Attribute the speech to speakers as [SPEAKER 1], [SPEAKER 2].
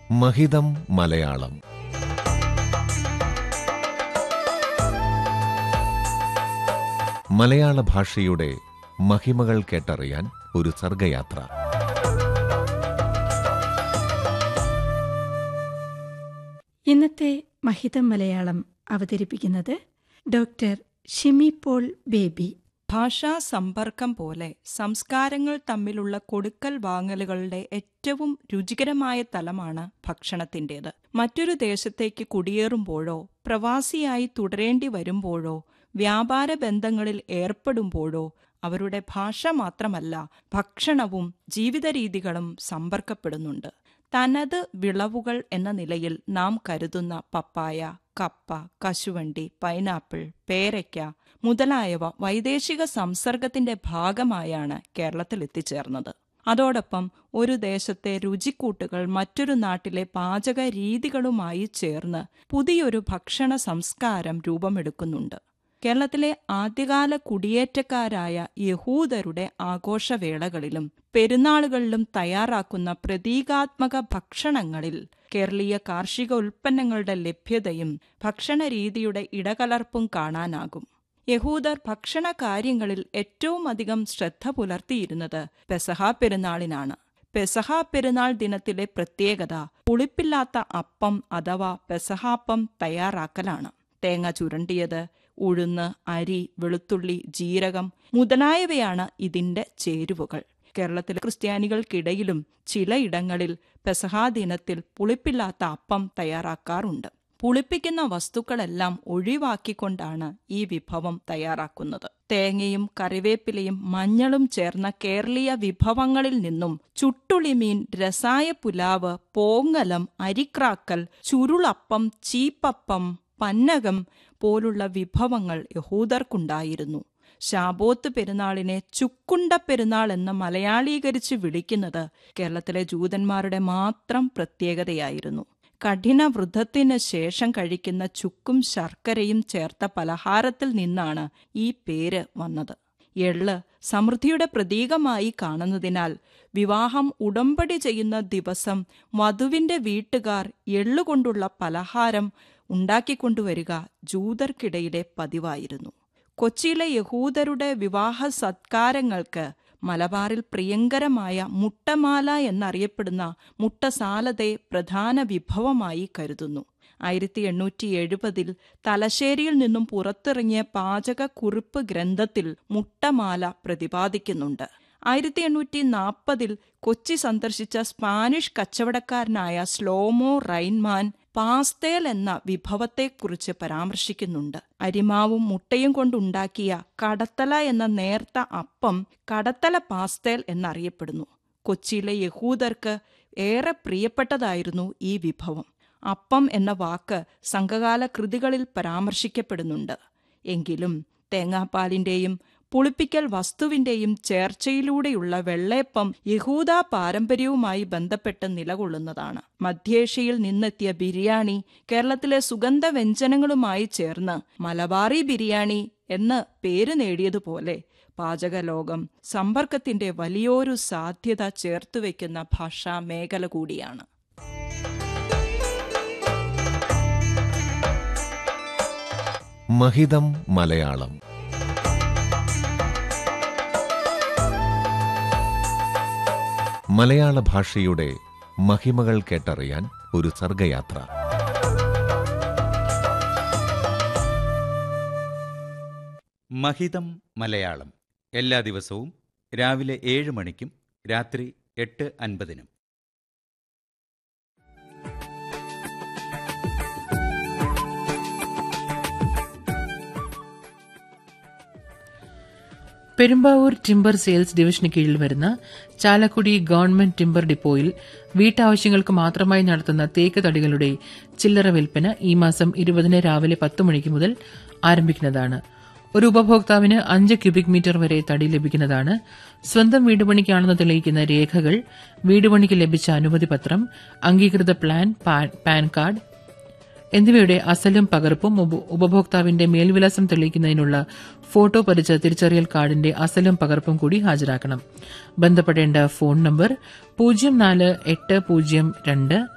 [SPEAKER 1] മഹിതം മലയാളം മലയാള ഭാഷയുടെ മഹിമകൾ കേട്ടറിയാൻ ഒരു സർഗയാത്ര
[SPEAKER 2] ഇന്നത്തെ മഹിതം മലയാളം അവതരിപ്പിക്കുന്നത് ഡോക്ടർ ഷിമി പോൾ ബേബി
[SPEAKER 3] ഭാഷാ സമ്പർക്കം പോലെ സംസ്കാരങ്ങൾ തമ്മിലുള്ള കൊടുക്കൽ വാങ്ങലുകളുടെ ഏറ്റവും രുചികരമായ തലമാണ് ഭക്ഷണത്തിൻ്റേത് മറ്റൊരു ദേശത്തേക്ക് കുടിയേറുമ്പോഴോ പ്രവാസിയായി തുടരേണ്ടി വരുമ്പോഴോ വ്യാപാര ബന്ധങ്ങളിൽ ഏർപ്പെടുമ്പോഴോ അവരുടെ ഭാഷ മാത്രമല്ല ഭക്ഷണവും ജീവിത രീതികളും സമ്പർക്കപ്പെടുന്നുണ്ട് തനത് വിളവുകൾ എന്ന നിലയിൽ നാം കരുതുന്ന പപ്പായ കപ്പ കശുവണ്ടി പൈനാപ്പിൾ പേരയ്ക്ക മുതലായവ വൈദേശിക സംസർഗത്തിന്റെ ഭാഗമായാണ് കേരളത്തിൽ എത്തിച്ചേർന്നത് അതോടൊപ്പം ഒരു ദേശത്തെ രുചിക്കൂട്ടുകൾ മറ്റൊരു നാട്ടിലെ പാചക രീതികളുമായി ചേർന്ന് പുതിയൊരു ഭക്ഷണ സംസ്കാരം രൂപമെടുക്കുന്നുണ്ട് കേരളത്തിലെ ആദ്യകാല കുടിയേറ്റക്കാരായ യഹൂദരുടെ ആഘോഷവേളകളിലും പെരുന്നാളുകളിലും തയ്യാറാക്കുന്ന പ്രതീകാത്മക ഭക്ഷണങ്ങളിൽ കേരളീയ കാർഷിക ഉൽപ്പന്നങ്ങളുടെ ലഭ്യതയും ഭക്ഷണരീതിയുടെ ഇടകലർപ്പും കാണാനാകും യഹൂദർ ഭക്ഷണ കാര്യങ്ങളിൽ ഏറ്റവും അധികം ശ്രദ്ധ പുലർത്തിയിരുന്നത് പെസഹ പെരുന്നാളിനാണ് പെസഹ പെരുന്നാൾ ദിനത്തിലെ പ്രത്യേകത പുളിപ്പില്ലാത്ത അപ്പം അഥവാ പെസഹാപ്പം തയ്യാറാക്കലാണ് തേങ്ങ ചുരണ്ടിയത് ഉഴുന്ന് അരി വെളുത്തുള്ളി ജീരകം മുതലായവയാണ് ഇതിന്റെ ചേരുവകൾ കേരളത്തിലെ ക്രിസ്ത്യാനികൾക്കിടയിലും ചിലയിടങ്ങളിൽ പെസഹാ ദിനത്തിൽ പുളിപ്പില്ലാത്ത അപ്പം തയ്യാറാക്കാറുണ്ട് പുളിപ്പിക്കുന്ന വസ്തുക്കളെല്ലാം ഒഴിവാക്കിക്കൊണ്ടാണ് ഈ വിഭവം തയ്യാറാക്കുന്നത് തേങ്ങയും കറിവേപ്പിലയും മഞ്ഞളും ചേർന്ന കേരളീയ വിഭവങ്ങളിൽ നിന്നും ചുട്ടുളിമീൻ രസായ പുലാവ് പോങ്ങലം അരിക്രാക്കൽ ചുരുളപ്പം ചീപ്പപ്പം പന്നകം പോലുള്ള വിഭവങ്ങൾ യഹൂദർക്കുണ്ടായിരുന്നു ശാബോത്ത് പെരുന്നാളിനെ ചുക്കുണ്ട പെരുന്നാൾ എന്ന് മലയാളീകരിച്ച് വിളിക്കുന്നത് കേരളത്തിലെ ജൂതന്മാരുടെ മാത്രം പ്രത്യേകതയായിരുന്നു കഠിന വൃദ്ധത്തിന് ശേഷം കഴിക്കുന്ന ചുക്കും ശർക്കരയും ചേർത്ത പലഹാരത്തിൽ നിന്നാണ് ഈ പേര് വന്നത് എള്ള് സമൃദ്ധിയുടെ പ്രതീകമായി കാണുന്നതിനാൽ വിവാഹം ഉടമ്പടി ചെയ്യുന്ന ദിവസം വധുവിന്റെ വീട്ടുകാർ എള്ളുകൊണ്ടുള്ള പലഹാരം ഉണ്ടാക്കിക്കൊണ്ടുവരിക ജൂതർക്കിടയിലെ പതിവായിരുന്നു കൊച്ചിയിലെ യഹൂദരുടെ വിവാഹ സത്കാരങ്ങൾക്ക് മലബാറിൽ പ്രിയങ്കരമായ മുട്ടമാല എന്നറിയപ്പെടുന്ന മുട്ടസാലതെ പ്രധാന വിഭവമായി കരുതുന്നു ആയിരത്തി എണ്ണൂറ്റി എഴുപതിൽ തലശ്ശേരിയിൽ നിന്നും പുറത്തിറങ്ങിയ പാചകക്കുറിപ്പ് ഗ്രന്ഥത്തിൽ മുട്ടമാല പ്രതിപാദിക്കുന്നുണ്ട് ആയിരത്തി എണ്ണൂറ്റി നാൽപ്പതിൽ കൊച്ചി സന്ദർശിച്ച സ്പാനിഷ് കച്ചവടക്കാരനായ സ്ലോമോ റൈൻമാൻ പാസ്തേൽ എന്ന വിഭവത്തെക്കുറിച്ച് പരാമർശിക്കുന്നുണ്ട് അരിമാവും മുട്ടയും കൊണ്ടുണ്ടാക്കിയ കടത്തല എന്ന നേർത്ത അപ്പം കടത്തല പാസ്തേൽ എന്നറിയപ്പെടുന്നു കൊച്ചിയിലെ യഹൂദർക്ക് ഏറെ പ്രിയപ്പെട്ടതായിരുന്നു ഈ വിഭവം അപ്പം എന്ന വാക്ക് സംഘകാല കൃതികളിൽ പരാമർശിക്കപ്പെടുന്നുണ്ട് എങ്കിലും തേങ്ങാപ്പാലിന്റെയും പുളിപ്പിക്കൽ വസ്തുവിന്റെയും ചേർച്ചയിലൂടെയുള്ള വെള്ളയപ്പം യഹൂദ പാരമ്പര്യവുമായി ബന്ധപ്പെട്ട് നിലകൊള്ളുന്നതാണ് മധ്യേഷ്യയിൽ നിന്നെത്തിയ ബിരിയാണി കേരളത്തിലെ സുഗന്ധ വ്യഞ്ജനങ്ങളുമായി ചേർന്ന് മലബാറി ബിരിയാണി എന്ന് പേര് നേടിയതുപോലെ പാചകലോകം സമ്പർക്കത്തിന്റെ വലിയൊരു സാധ്യത ചേർത്തുവെക്കുന്ന ഭാഷാ മേഖല കൂടിയാണ്
[SPEAKER 1] മഹിതം മലയാളം മലയാള ഭാഷയുടെ മഹിമകൾ കേട്ടറിയാൻ ഒരു സർഗയാത്ര
[SPEAKER 4] മഹിതം മലയാളം എല്ലാ ദിവസവും രാവിലെ ഏഴ് മണിക്കും രാത്രി എട്ട് അൻപതിനും
[SPEAKER 5] പെരുമ്പാവൂർ ടിമ്പർ സെയിൽസ് ഡിവിഷന് കീഴിൽ വരുന്ന ചാലക്കുടി ഗവൺമെന്റ് ടിമ്പർ ഡിപ്പോയിൽ വീട്ടാവശ്യങ്ങൾക്ക് മാത്രമായി നടത്തുന്ന തേക്ക് തടികളുടെ ചില്ലറ വിൽപ്പന ഈ മാസം ഇരുപതിന് രാവിലെ പത്ത് മണിക്ക് മുതൽ ആരംഭിക്കുന്നതാണ് ഒരു ഉപഭോക്താവിന് അഞ്ച് ക്യൂബിക് മീറ്റർ വരെ തടി ലഭിക്കുന്നതാണ് സ്വന്തം വീടുപണിക്കാണെന്ന് തെളിയിക്കുന്ന രേഖകൾ വീടുപണിക്ക് ലഭിച്ച അനുമതി പത്രം അംഗീകൃത പ്ലാൻ പാൻ കാർഡ് എന്നിവയുടെ അസലും പകർപ്പും ഉപ- ഉപഭോക്താവിന്റെ മേൽവിലാസം തെളിയിക്കുന്നതിനുള്ള ഫോട്ടോ പതിച്ച തിരിച്ചറിയൽ കാർഡിന്റെ അസലും പകർപ്പും കൂടി ഹാജരാക്കണം ബന്ധപ്പെടേണ്ട ഫോൺ നമ്പർ പൂജ്യം നാല് എട്ട് പൂജ്യം രണ്ട്